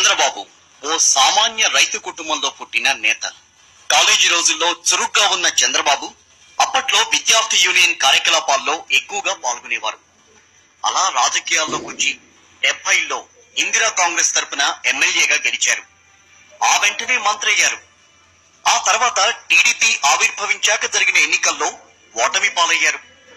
చంద్రబాబు ఓ సామాన్య రైతు కుటుంబంలో పుట్టిన నేత కాలేజీ రోజుల్లో చురుగ్గా ఉన్న చంద్రబాబు అప్పట్లో విద్యార్థి యూనియన్ కార్యకలాపాల్లో ఎక్కువగా పాల్గొనేవారు అలా రాజకీయాల్లోకి వచ్చి డెబ్బైలో ఇందిరా కాంగ్రెస్ తరపున ఎమ్మెల్యేగా గెలిచారు ఆ వెంటనే మంత్రి అయ్యారు ఆ తర్వాత టీడీపీ ఆవిర్భవించాక జరిగిన ఎన్నికల్లో ఓటమి పాలయ్యారు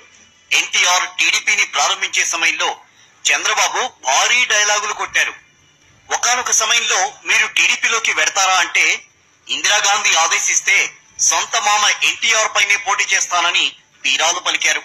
ఎన్టీఆర్ టీడీపీని ప్రారంభించే సమయంలో చంద్రబాబు భారీ డైలాగులు కొట్టారు ఒకానొక సమయంలో మీరు టీడీపీలోకి వెడతారా అంటే ఇందిరాగాంధీ ఆదేశిస్తే సొంత మామ ఎన్టీఆర్ పైనే పోటీ చేస్తానని తీరాలు పలికారు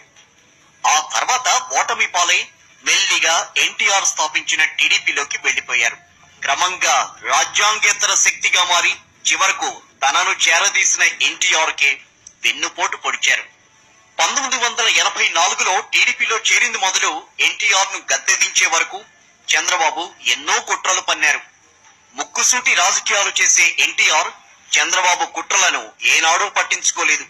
ఆ తర్వాత ఓటమి పాలై మెల్లిగా ఎన్టీఆర్ స్థాపించిన టీడీపీలోకి వెళ్లిపోయారు క్రమంగా రాజ్యాంగేతర శక్తిగా మారి చివరకు తనను చేరదీసిన ఎన్టీఆర్ కే వెన్నుపోటు పొడిచారు పంతొమ్మిది వందల ఎనభై నాలుగులో టీడీపీలో చేరింది మొదలు ఎన్టీఆర్ ను గద్దెదించే వరకు చంద్రబాబు ఎన్నో కుట్రలు పన్నారు ముక్కుసూటి రాజకీయాలు చేసే ఎన్టీఆర్ చంద్రబాబు కుట్రలను ఏనాడూ పట్టించుకోలేదు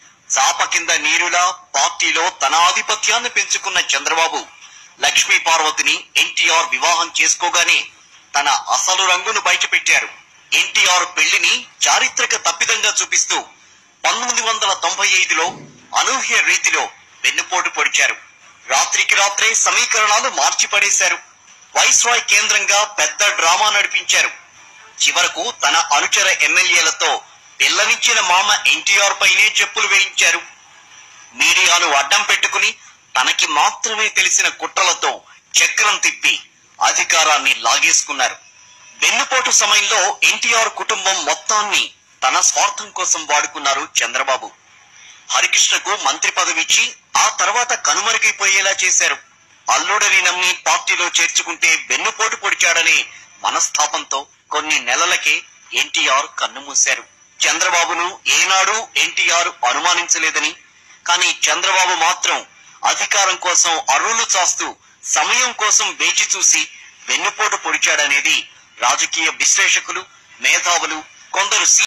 చాప కింద నీరులా పార్టీలో తన ఆధిపత్యాన్ని పెంచుకున్న చంద్రబాబు లక్ష్మీ పార్వతిని ఎన్టీఆర్ వివాహం చేసుకోగానే తన అసలు రంగును బయటపెట్టారు ఎన్టీఆర్ పెళ్లిని చారిత్రక తప్పిదంగా చూపిస్తూ పంతొమ్మిది వందల తొంభై ఐదులో అనూహ్య రీతిలో వెన్నుపోటు పొడిచారు రాత్రికి రాత్రే సమీకరణాలు మార్చి పడేశారు వైస్రాయ్ కేంద్రంగా పెద్ద డ్రామా నడిపించారు చివరకు తన అనుచర ఎమ్మెల్యేలతో పిల్లనిచ్చిన మామ ఎన్టీఆర్ పైనే చెప్పులు వేయించారు మీడియాను అడ్డం పెట్టుకుని తనకి మాత్రమే తెలిసిన కుట్రలతో చక్రం తిప్పి అధికారాన్ని లాగేసుకున్నారు వెన్నుపోటు సమయంలో ఎన్టీఆర్ కుటుంబం మొత్తాన్ని తన స్వార్థం కోసం వాడుకున్నారు చంద్రబాబు హరికృష్ణకు మంత్రి పదవి ఇచ్చి ఆ తర్వాత కనుమరుగైపోయేలా చేశారు అల్లుడని నమ్మి పార్టీలో చేర్చుకుంటే వెన్నుపోటు పొడిచాడనే మనస్తాపంతో కొన్ని నెలలకే ఎన్టీఆర్ కన్నుమూశారు చంద్రబాబును ఏనాడు ఎన్టీఆర్ అనుమానించలేదని కానీ చంద్రబాబు మాత్రం అధికారం కోసం అరువులు చాస్తూ సమయం కోసం వేచి చూసి వెన్నుపోటు పొడిచాడనేది రాజకీయ విశ్లేషకులు మేధావులు కొందరు